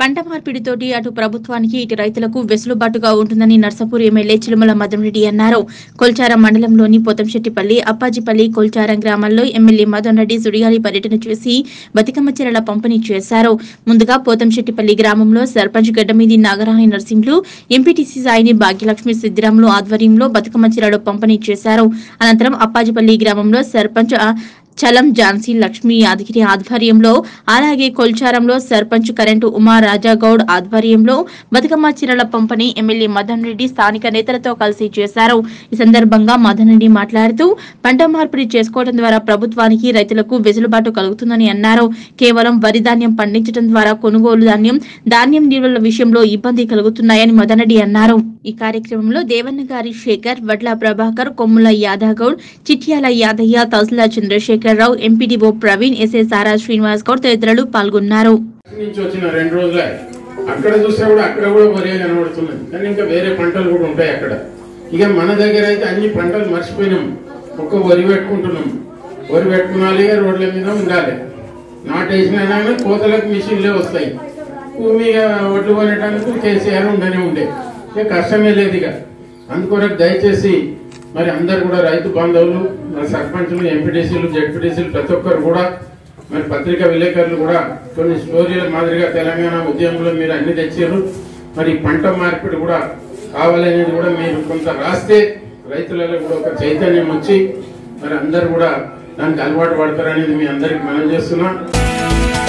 పంట మార్పిడితోటి అటు ప్రభుత్వానికి ఇటు రైతులకు వెసులుబాటుగా ఉంటుందని నర్సపూర్ ఎమ్మెల్యే చిలుమల మదన్ అన్నారు కొల్చారం మండలంలోని పొతంశెట్టిపల్లి అప్పాజిపల్లి కొల్చారం గ్రామాల్లో ఎమ్మెల్యే మదన్ రెడ్డి సుడిగాలి పర్యటన చేసి బతుకమ్మ చీరల పంపిణీ చేశారు ముందుగా పోతంశెట్టిపల్లి గ్రామంలో సర్పంచ్ గడ్డమీది నాగరాణి నర్సింహులు ఎంపీటీసీ సాయిని భాగ్యలక్ష్మి సిద్దిరాములు ఆధ్వర్యంలో బతుకమ్మ చీరలు పంపిణీ చేశారు అనంతరం అప్పాజిపల్లి గ్రామంలో సర్పంచ్ ఆ, చలం ఝాన్సీ లక్ష్మి యాదగిరి ఆధ్వర్యంలో అలాగే కొల్చారంలో సర్పంచ్ కరెంటు ఉమా రాజాగౌడ్ ఆధ్వర్యంలో బతుకమ్మ చీరల పంపిణీ ఎమ్మెల్యే మదన్ రెడ్డి స్థానిక నేతలతో కలిసి చేశారు ఈ సందర్భంగా మదన్ రెడ్డి మాట్లాడుతూ పంట మార్పిడి చేసుకోవడం ద్వారా ప్రభుత్వానికి రైతులకు వెసులుబాటు కలుగుతుందని అన్నారు కేవలం వరి ధాన్యం పండించడం ద్వారా కొనుగోలు ధాన్యం ధాన్యం నిల్వల విషయంలో ఇబ్బంది కలుగుతున్నాయని మదన్ రెడ్డి అన్నారు ఈ కార్యక్రమంలో దేవన్న గారి శేఖర్ వడ్ల ప్రభాకర్ కొమ్ముల యాదగౌడ్ చిట్యాల యాదయ్య తహసీల్దార్ చంద్రశేఖరరావు ఎంపీడీఓ ప్రవీణ్ ఎస్ఏ సారా శ్రీనివాస్ గౌడ్ తదితరులు పాల్గొన్నారు నుంచి వచ్చిన రెండు రోజులే అక్కడ చూస్తే కూడా అక్కడ కూడా వరే కనబడుతున్నది కానీ ఇంకా వేరే పంటలు కూడా ఉంటాయి అక్కడ ఇక మన దగ్గర అయితే అన్ని పంటలు మర్చిపోయినాం ఒక్క వరి పెట్టుకుంటున్నాం వరి పెట్టుకున్నాలి ఇక రోడ్ల మీద ఉండాలి నాటేసినా కానీ కోతలకు మిషన్లే వస్తాయి భూమి ఇక ఒడ్లు కొనేటానికి కేసీఆర్ ఉండనే ఉండే ఇక కష్టమే లేదు ఇక అందుకొరకు దయచేసి మరి అందరు కూడా రైతు బాంధవులు మన సర్పంచులు ఎంపీటీసీలు జెడ్పీటీసీలు ప్రతి ఒక్కరు కూడా మరి పత్రికా విలేకరులు కూడా కొన్ని స్టోరీల మాదిరిగా తెలంగాణ ఉద్యమంలో మీరు అన్ని తెచ్చారు మరి పంట మార్పిడి కూడా కావాలనేది కూడా మీరు కొంత రాస్తే రైతులలో కూడా ఒక చైతన్యం వచ్చి మరి అందరు కూడా దానికి అలవాటు పడతారనేది మీ అందరికి మనం చేస్తున్నా